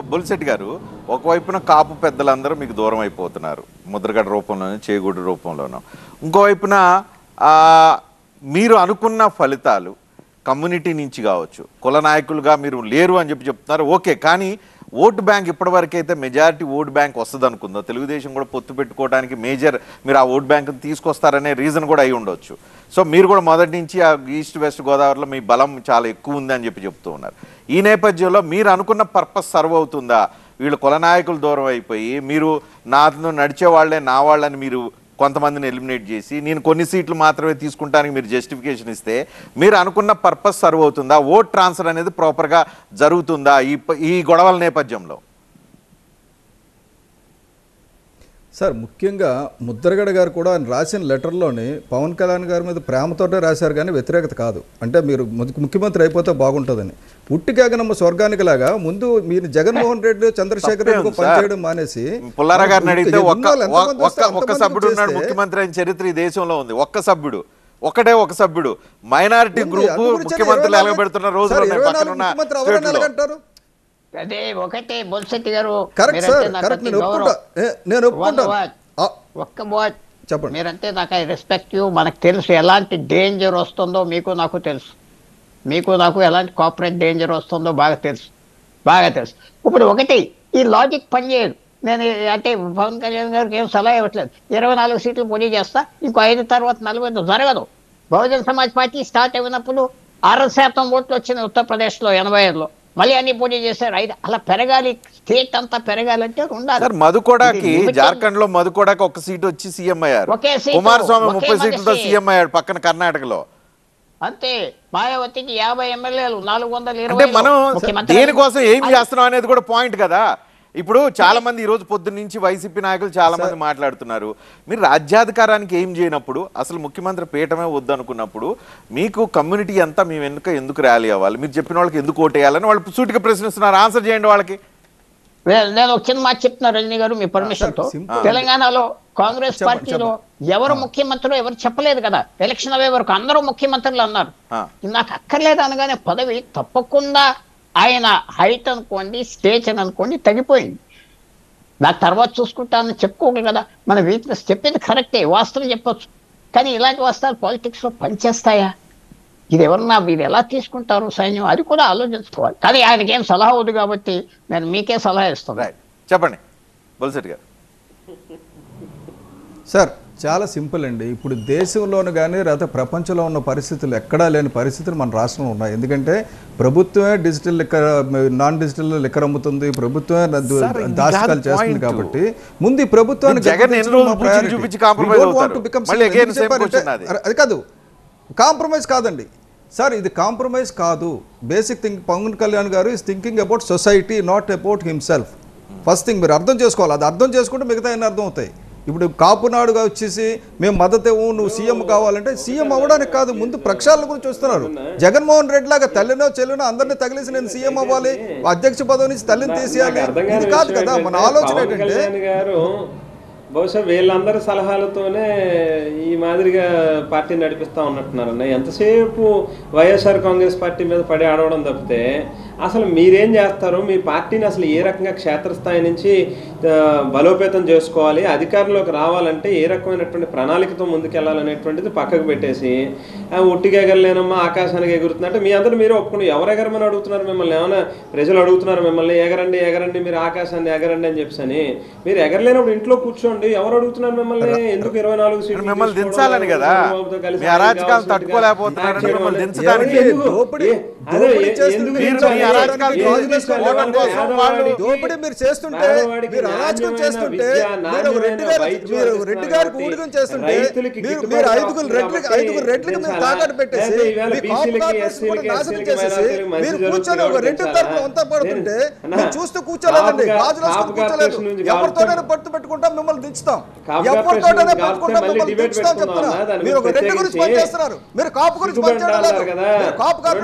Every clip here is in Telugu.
బొలిశెట్టి గారు ఒకవైపున కాపు పెద్దలందరూ మీకు దూరం అయిపోతున్నారు ముద్రగడ రూపంలోనూ చేగూడు రూపంలోనూ ఇంకోవైపున ఆ, మీరు అనుకున్న ఫలితాలు కమ్యూనిటీ నుంచి కావచ్చు కుల నాయకులుగా మీరు లేరు అని చెప్పి చెప్తున్నారు ఓకే కానీ ఓటు బ్యాంక్ ఇప్పటివరకు అయితే మెజారిటీ ఓటు బ్యాంక్ వస్తుంది అనుకుందో తెలుగుదేశం కూడా పొత్తు పెట్టుకోవడానికి మేజర్ మీరు ఆ ఓటు బ్యాంక్ తీసుకొస్తారనే రీజన్ కూడా అయి ఉండొచ్చు సో మీరు కూడా మొదటి నుంచి ఆ ఈస్ట్ వెస్ట్ గోదావరిలో మీ బలం చాలా ఎక్కువ ఉంది అని చెప్పి చెప్తూ ఉన్నారు ఈ నేపథ్యంలో మీరు అనుకున్న పర్పస్ సర్వ్ అవుతుందా వీళ్ళు కుల నాయకులు దూరం అయిపోయి మీరు నాతో నడిచే వాళ్ళే నా వాళ్ళని మీరు కొంతమందిని ఎలిమినేట్ చేసి నేను కొన్ని సీట్లు మాత్రమే తీసుకుంటానికి మీరు జస్టిఫికేషన్ ఇస్తే మీరు అనుకున్న పర్పస్ సర్వ్ అవుతుందా ఓట్ ట్రాన్స్ఫర్ అనేది ప్రాపర్గా జరుగుతుందా ఈ ప- ఈ గొడవల నేపథ్యంలో సార్ ముఖ్యంగా ముద్రగడ గారు కూడా ఆయన రాసిన లెటర్లోని పవన్ కళ్యాణ్ గారి మీద ప్రేమతోటే రాశారు కానీ వ్యతిరేకత కాదు అంటే మీరు ము- ముఖ్యమంత్రి అయిపోతే బాగుంటుందని పుట్టికాగనమ్మ స్వర్గానికి లాగా ముందు మీరు జగన్మోహన్ రెడ్డి చంద్రశేఖర్ తప్పే రెడ్డి ఉంది సార్. పనిచేయడం మానేసి పుల్లారా గారిని అడిగితే ఎన్నో ఒక్క ఎంతమంది ఒక్క వస్తే ఒక్క అంతమందికి సభ్యుడు ఉన్నాడు చేస్తే ముఖ్యమంత్రి అయిన చరిత్ర ఈ దేశంలో ఉంది ఒక్క సభ్యుడు ఒకటే ఒక సభ్యుడు మైనారిటీ ఉంది. గ్రూప్ అందు గురించి ముఖ్యమంత్రులు ఇరవై నాలుగు- ఎలగబెడుతున్న సార్, రోజులు ఉన్నాయి ఇరవై పక్కన నాలుగు ఉన్న ముఖ్యమంత్రి ఎవరైనా స్టేట్లో. ఎలాగంటారు అదే ఒకటే బొల్శెట్టి గారు కరెక్ట్ మీరంటే సార్ నాకు కరెక్ట్ అతి నేను గౌరవం. ఒప్పుకుంటా ఏ, నేను ఒప్పుకుంటాను One word. ఆ, ఒక్క వర్డ్ చెప్పండి మీరంటే నాకు ఐ రెస్పెక్ట్ యూ మనకు తెలుసు ఎలాంటి డేంజర్ వస్తుందో మీకు నాకు తెలుసు మీకు నాకు ఎలాంటి కాపరేట్ డేంజర్ వస్తుందో బాగా తెలుసు బాగా తెలుసు ఇప్పుడు ఒకటి ఈ లాజిక్ పనిచేయదు నేను ఈ- అంటే పవన్ కళ్యాణ్ గారికి ఏం సలహా ఇవ్వట్లేదు ఇరవై నాలుగు సీట్లు పోటీ చేస్తా ఇంకో ఐదు తర్వాత నలభై ఐదు జరగదు బహుజన్ సమాజ్ పార్టీ స్టార్ట్ అయినప్పుడు ఆరు శాతం ఓట్లు వచ్చినాయి ఉత్తరప్రదేశ్లో ఎనభై ఐదులో మళ్ళీ అన్ని పోటీ చేశారు ఐదు అలా పెరగాలి స్టేట్ అంతా పెరగాలంటే ఉండాలి సార్ మధుకోడాకి ఇది నిమిత్తం- జార్ఖండ్ లో మధుకోడాకి ఒక సీట్ వచ్చి సీఎం అయ్యారు ఒకే సీటు, కుమారస్వామి ఒకే ముప్పై మనిషి. సీట్లతో సీఎం అయ్యాడు పక్కన కర్ణాటకలో అంతే మాయావతికి యాభై ఎమ్మెల్యేలు నాలుగు వందల అంటే ఇరవై మనం ముఖ్యమంత్రి దేనికోసం ఏం అది- చేస్తున్నాం అనేది కూడా పాయింట్ కదా ఇప్పుడు చాలా మంది ఈ రోజు పొద్దున్న నుంచి వైసీపీ నాయకులు చాలా మంది మాట్లాడుతున్నారు మీరు రాజ్యాధికారానికి ఏం చేయనప్పుడు అసలు ముఖ్యమంత్రి పీఠమే వద్దనుకున్నప్పుడు మీకు కమ్యూనిటీ అంతా మీ వెనుక ఎందుకు ర్యాలీ అవ్వాలి మీరు చెప్పిన వాళ్ళకి ఎందుకు ఓటేయాలని వాళ్ళు సూటిగా ప్రశ్నిస్తున్నారు ఆన్సర్ చేయండి వాళ్ళకి నే- నేను ఒక చిన్న మాట చెప్తున్నా రజనీ గారు మీ పర్మిషన్ తో simple. తెలంగాణలో కాంగ్రెస్ చెప్పండి, పార్టీలో ఎవరు ముఖ్యమంత్రులు ఎవరు చెప్పలేదు కదా ఎలక్షన్ అవే వరకు అందరూ ముఖ్యమంత్రులు అన్నారు ఆ. నాకు అక్కర్లేదు అనగానే పదవి తప్పకుండా ఆయన హైట్ అనుకోండి స్టేజ్ అని అనుకోండి తగ్గిపోయింది నాకు తర్వాత చూసుకుంటానని చెప్పుకోగలరు కదా మన వీక్నెస్ చెప్పింది కరెక్టే వాస్తవం చెప్పొచ్చు కానీ ఇలాంటి వాస్తవాలు పాలిటిక్స్ లో పనిచేస్తాయా ఇది ఎవరన్నా మీరు ఎలా తీసుకుంటారు సైన్యం అది కూడా ఆలోచించుకోవాలి కానీ ఆయనకి ఏం సలహా వద్దు కాబట్టి నేను మీకే సలహా ఇస్తాను రైట్ చెప్పండి బొలిశెట్టి గారు సార్ చాలా సింపుల్ అండి ఇప్పుడు దేశంలోను కానీ లేకపోతే ప్రపంచంలో ఉన్న పరిస్థితులు ఎక్కడా లేని పరిస్థితులు మన రాష్ట్రంలో ఉన్నాయి ఎందుకంటే ప్రభుత్వమే digital liquor non digital liquor అమ్ముతుంది ప్రభుత్వమే ద- సార్, ఇది దాష్టికాలు కాదు చేస్తుంది point. కాబట్టి ముందు ఈ ప్రభుత్వాన్ని మీరు జగన్ ఎన్ని రోజులు కూర్చుని చూపించి compromise అవుతారు? మళ్ళీ again same question అది. అది కాదు కాంప్రమైజ్ కాదండి సార్ ఇది కాంప్రమైజ్ కాదు basic thing Pavan Kalyan garu is thinking about society not about himself first thing మీరు అర్థం చేసుకోవాలి అది అర్థం చేసుకుంటే మిగతా అన్ని అర్థం అవుతాయి ఇప్పుడు కాపునాడుగా వచ్చేసి మేము మద్దతు ఇవ్వము నువ్వు సీఎం కావాలంటే సీఎం అవ్వడానికి కాదు ముందు ప్రక్షాళన గురించి వస్తున్నారు జగన్మోహన్ రెడ్డి లాగా తల్లినో చెల్లినో అందరినీ తగిలేసి నేను సీఎం అవ్వాలి అధ్యక్ష పదవి నుంచి తల్లిని తీసేయాలి నాకు అర్థం కాని ఇది కాదు విషయం కదా మన ఏంటంటే ఆలోచన పవన్ ఏంటంటే కళ్యాణ్ గారు బహుశా వీళ్ళందరి సలహాలతోనే ఈ మాదిరిగా పార్టీ నడిపిస్తా ఉన్నట్టున్నారన్న ఎంతసేపు వైఎస్ఆర్ కాంగ్రెస్ పార్టీ మీద పడి ఆడవడం తప్పితే అసలు మీరేం చేస్తారు మీ పార్టీని అసలు ఏ రకంగా క్షేత్రస్థాయి నుంచి ఆ, బలోపేతం చేసుకోవాలి అధికారంలోకి రావాలంటే ఏ రకమైనటువంటి ప్రణాళికతో ముందుకెళ్ళాలనేటువంటిది పక్కకు పెట్టేసి ఆ, ఉట్టిగా ఎగరలేనమ్మా ఆకాశానికి ఎగురుతుంది అంటే మీ అందరూ మీరే ఒప్పుకుని ఎవరు ఎగరమని అడుగుతున్నారు మిమ్మల్ని ఏమైనా ప్రజలు అడుగుతున్నారు మిమ్మల్ని ఎగరండి ఎగరండి మీరు ఆకాశాన్ని ఎగరండి అని చెప్పని మీరు ఎగరలేనప్పుడు ఇంట్లో కూర్చోండి ఎవరు అడుగుతున్నారు మిమ్మల్ని ఎందుకు ఇరవై నాలుగు సీట్లు మిమ్మల్ని తీసుకోవడం, దించాలని కదా చంద్రబాబుతో కలిసి మీ అరాచకాలను కావాల్సినట్టుగా తట్టుకోలేకపోతున్నారని యాక్ట్ మిమ్మల్ని చేయడం దించడానికి ఎవరు ఎందుకు? దోపిడీ- ఏ- అదే దోపిడీ ఏ- చేస్తుంది ఎందుకు మీరు దించాలి? మీ అరాచకాలు ఎందుకు కాదు దించాలి? చేసుకోవడం కోసం పేదవాడికి వాళ్ళు దోపిడీ మీరు చేస్తుంటే పేదవాడికి మీరు అరాచకం నాణ్యమైన చేస్తుంటే విద్య, మీరు ఒక రెడ్డి గారు నాణ్యమైన మీరు వైద్యం రెడ్డి గారికి కాబట్టి ఊడిగం చేస్తుంటే రైతులకి మీరు గిట్టుబాటు మీరు కావాలి ఐదుగురు రెడ్లకి కాబట్టి ఐదుగురు రెడ్లకి మీరు దించాలా? తాకట్టు పెట్టేసి లేకపోతే ఈవేళ మీ బీసీలకి, కాంప్రాక్టర్స్ కూడా ఎస్సీలకి, నాశనం ఎస్టీలకి, చేసేసి మైనారిటీలకి మంచి మీరు జరుగుతుంది కూర్చొని ఒక కాబట్టి రెడ్డి దించాలా? తరపున వంత పడుతుంటే అన్నా, మీరు చూస్తూ కూర్చోలేదండి కాపు గాజులు వేసుకొని కాపు కూర్చోలేదు కార్పొరేషన్ నుంచి ఎవరితోనైనా కావాలి. పట్టు పెట్టుకుంటాం మిమ్మల్ని దించుతాం కాపు ఎవరితోనైనా కార్పొరేషన్ నుంచి పట్టుకుంటాం మళ్ళీ మిమ్మల్ని డిబేట్ దించుతాం పెట్టుకుందాం చెప్తున్నా అన్నా, దాని మీరు ఒక గురించి రెడ్డి గురించి ప్రత్యేకించి పనిచేస్తున్నారు మీరు కాపు గురించి సిగ్గుపడి పనిచేయడం లేదు ఉండాలి కదా. మీరు కాపు రెండు వేల కార్పొరేషన్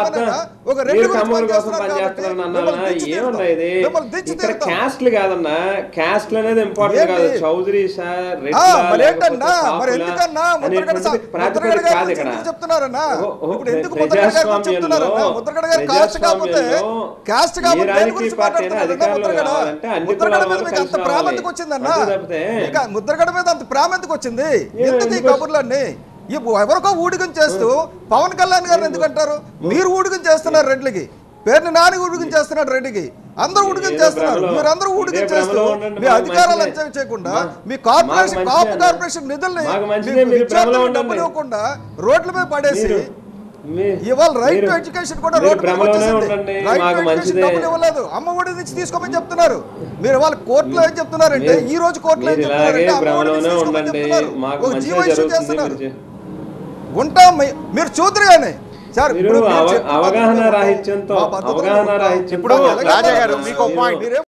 చెప్తున్నానన్నా, ఒక రెడ్డి మీరు గురించి కమ్మల కోసం పనిచేస్తున్నారు పనిచేస్తున్నారని కాబట్టి అన్నానా మిమ్మల్ని దించి ఏమన్నా తీరుతాం. ఇది మిమ్మల్ని దించి ఇక్కడ తీరుతాం. క్యాస్ట్లు కాదన్నా క్యాస్ట్లు అనేది ఇంపార్టెంట్ కాదు ఏంటి? చౌదరి సార్ ఆ, రెడ్లా, మరి లేకపోతే ఏంటన్నా మరి కాపులా ఎందుకన్నా ముద్రగడ అనేటువంటిది ముద్రగడ ప్రాతిపదిక గారి కాదు గురించి ఇక్కడ ఎందుకు చెప్తున్నారన్నా ఓ, ఓ, ఇప్పుడు ఎందుకు ముద్రగడ గారి గురించి చెప్తున్నారన్నా ప్రజాస్వామ్యంలో- ముద్రగడ గారు కాస్ట్ కాకపోతే ప్రజాస్వామ్యంలో కాస్ట్ ఏ కాకపోతే దేని రాజకీయ గురించి పార్టీ అయినా మాట్లాడుతున్నారన్నా అధికారంలో ముద్రగడ రావాలంటే అన్ని ముద్రగడ కులాల మీద వాళ్ళు మీకు అంత కలిసి ప్రేమ రావాలి. ఎందుకు వచ్చిందన్నా అంతే తప్పితే ఇక ముద్రగడ మీద అంత ప్రేమ ఎందుకు వచ్చింది ఏ, ఎందుకు ఈ ఎందుకు- కబుర్లన్నీ ఇప్పుడు ఎవరికో ఊడిగం చేస్తూ పవన్ కళ్యాణ్ గారిని ఎందుకు అంటారు మీరు ఊడిగం చేస్తున్నారు రెడ్లకి పేరుని నాని ఊడిగం చేస్తున్నాడు రెడ్డికి అందరూ ఊడిగం ఏదో చేస్తున్నారు భ్రమలో- మీరు అందరూ ఊడిగం ఇదే చేస్తూ భ్రమలో ఉండండి, మీ మాకు అధికారాలు మంచిదే. అంచనా చేయకుండా మా- మీ కార్పొరేషన్ మాకు కాపు మంచిదే కార్పొరేషన్ నిధుల్ని మాకు మంచిదే, మీకు మీరు భ్రమలో విద్యార్థులకు ఉండండి. డబ్బులు ఇవ్వకుండా రోడ్ల మీద పడేసి మీరు- మీ- ఇవాళ రైట్ టు మీరు- ఎడ్యుకేషన్ కూడా మీరు రోడ్డు మీదకి భ్రమలోనే వచ్చేసింది. ఉండండి రైట్ టు మాకు ఎడ్యుకేషన్ మంచిదే డబ్బులు ఇవ్వలేదు అమ్మ ఒడి నుంచి తీసుకోమని చెప్తున్నారు మీరు ఇవాళ కోర్టులో ఏం చెప్తున్నారంటే మీరు- ఈ రోజు కోర్టులో ఏం మీరు ఇలాగే చెప్తున్నారంటే అమ్మ ఒడి నుంచి భ్రమలోనే తీసుకోమని ఉండండి చెప్తున్నారు. మాకు ఒక మంచిగా జీవో ఇష్యూ జరుగుతుంది చేస్తున్నారు మీరు చే- ఉంటాం మీ- మీరు చూద్దరు కానీ సార్ మీరు ఇప్పుడు మీరు అవ- చెప్తున్నారు అవగాహన మేము రాహిత్యంతో మా పద్ధతిలో అవగాహన ఉంటాం. రాహిత్యంతో ఇప్పుడు అలాగే రాజా గారు మీరు- మీకు పాయింట్ మీరేం